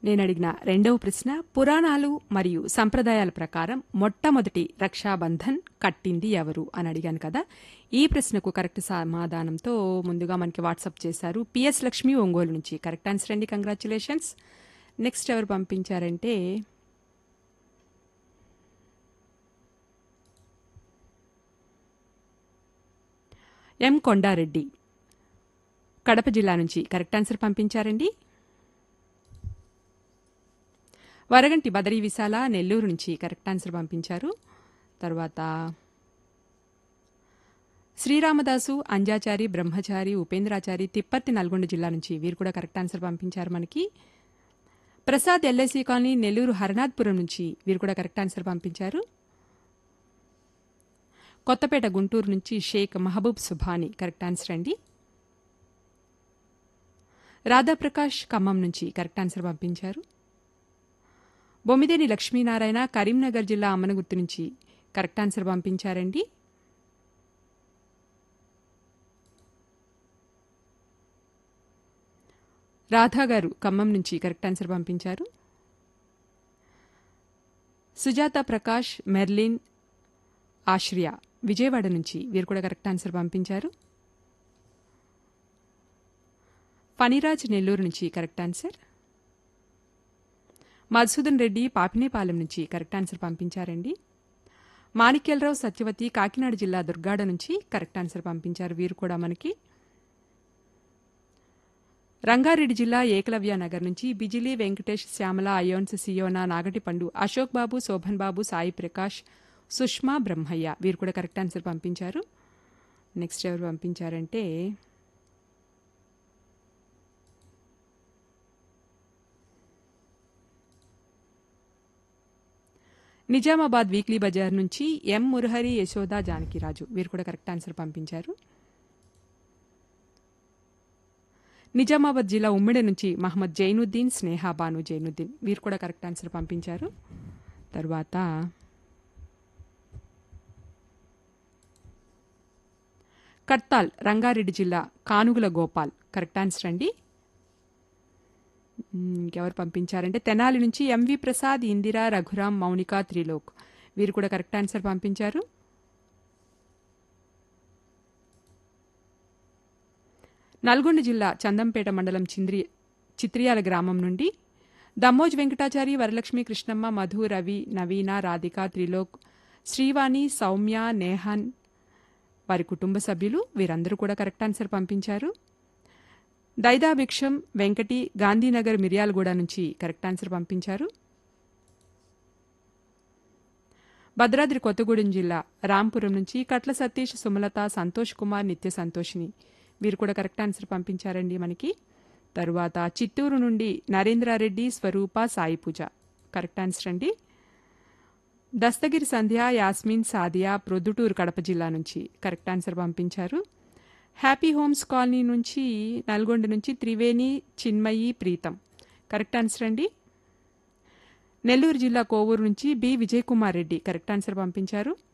నేను అడిగిన రెండవ ప్రశ్న పురాణాలు మరియు సంప్రదాయాల ప్రకారం మొట్టమొదటి రక్షాబంధన్ కట్టింది ఎవరు అని అడిగాను కదా ఈ ప్రశ్నకు కరెక్ట్ సమాధానంతో ముందుగా మనకి వాట్సాప్ చేశారు పిఎస్ లక్ష్మి ఒంగోలు నుంచి కరెక్ట్ ఆన్సర్ అండి కంగ్రాచులేషన్స్ నెక్స్ట్ ఎవరు పంపించారంటే ఎం కొండారెడ్డి కడప జిల్లా నుంచి కరెక్ట్ ఆన్సర్ పంపించారండి వరగంటి బదరీ విశాల నెల్లూరు నుంచి కరెక్ట్ ఆన్సర్ పంపించారు తర్వాత శ్రీరామదాసు అంజాచారి బ్రహ్మచారి ఉపేంద్రాచారి తిప్పర్తి నల్గొండ జిల్లా నుంచి వీరు కూడా కరెక్ట్ ఆన్సర్ పంపించారు మనకి ప్రసాద్ ఎల్ఐసి కాలనీ నెల్లూరు హరనాథ్పురం నుంచి వీరు కూడా కరెక్ట్ ఆన్సర్ పంపించారు కొత్తపేట గుంటూరు నుంచి షేక్ మహబూబ్ సుభాని కరెక్ట్ ఆన్సర్ అండి రాధాప్రకాష్ ఖమ్మం నుంచి కరెక్ట్ ఆన్సర్ పంపించారు బొమ్మిదేని లక్ష్మీనారాయణ కరీంనగర్ జిల్లా అమ్మనగుర్తు నుంచి కరెక్ట్ ఆన్సర్ పంపించారండి రాధా గారు ఖమ్మం నుంచి కరెక్ట్ ఆన్సర్ పంపించారు సుజాత ప్రకాష్ మెర్లిన్ ఆశ్రియ విజయవాడ నుంచి వీరు కూడా కరెక్ట్ ఆన్సర్ పంపించారు ఫణిరాజ్ నెల్లూరు నుంచి కరెక్ట్ ఆన్సర్ మధుసూదన్ రెడ్డి పాపినేపాలెం నుంచి కరెక్ట్ ఆన్సర్ పంపించారండి మాణిక్యలరావు సత్యవతి కాకినాడ జిల్లా దుర్గాడ నుంచి కరెక్ట్ ఆన్సర్ పంపించారు వీరు కూడా మనకి రంగారెడ్డి జిల్లా ఏకలవ్య నగర్ నుంచి బిజిలీ వెంకటేష్ శ్యామల అయోన్స్ సియోనా నాగటిపండు అశోక్ బాబు శోభన్ బాబు సాయి ప్రకాష్ సుష్మా బ్రహ్మయ్య వీరు కూడా కరెక్ట్ ఆన్సర్ పంపించారు నెక్స్ట్ ఎవరు పంపించారంటే నిజామాబాద్ వీక్లీ బజార్ నుంచి ఎం మురహరి యశోద జానకిరాజు వీరు కూడా కరెక్ట్ ఆన్సర్ పంపించారు నిజామాబాద్ జిల్లా ఉమ్మిడి నుంచి మహమ్మద్ జైనుద్దీన్ స్నేహా బాను జైనుద్దీన్ వీరు కూడా కరెక్ట్ ఆన్సర్ పంపించారు తర్వాత కట్తాల్ రంగారెడ్డి జిల్లా కానుగుల గోపాల్ కరెక్ట్ ఆన్సర్ అండి ఇంకెవరు పంపించారంటే తెనాలి నుంచి ఎంవి ప్రసాద్ ఇందిరా రఘురాం మౌనిక త్రిలోక్ వీరు కూడా కరెక్ట్ ఆన్సర్ పంపించారు నల్గొండ జిల్లా చందంపేట మండలం చింద్రి చిత్రియాల గ్రామం నుండి దమ్మోజ్ వెంకటాచారి వరలక్ష్మి కృష్ణమ్మ మధు రవి నవీన రాధిక త్రిలోక్ శ్రీవాణి సౌమ్య నేహన్ వారి కుటుంబ సభ్యులు వీరందరూ కూడా కరెక్ట్ ఆన్సర్ పంపించారు దైదాభిక్షం వెంకటి గాంధీనగర్ మిర్యాలగూడ నుంచి కరెక్ట్ ఆన్సర్ పంపించారు భద్రాద్రి కొత్తగూడెం జిల్లా రాంపురం నుంచి కట్ల సతీష్ సుమలత సంతోష్ కుమార్ నిత్య సంతోషిని వీరు కూడా కరెక్ట్ ఆన్సర్ పంపించారండి మనకి తరువాత చిత్తూరు నుండి నరేంద్రారెడ్డి స్వరూప సాయి పూజ కరెక్ట్ ఆన్సర్ అండి దస్తగిరి సంధ్య యాస్మిన్ సాదియా ప్రొద్దుటూరు కడప జిల్లా నుంచి కరెక్ట్ ఆన్సర్ పంపించారు హ్యాపీ హోమ్స్ కాలనీ నుంచి నల్గొండ నుంచి త్రివేణి చిన్మయి ప్రీతం కరెక్ట్ ఆన్సర్ అండి నెల్లూరు జిల్లా కోవూరు నుంచి B Vijay Kumar Reddy correct answer పంపించారు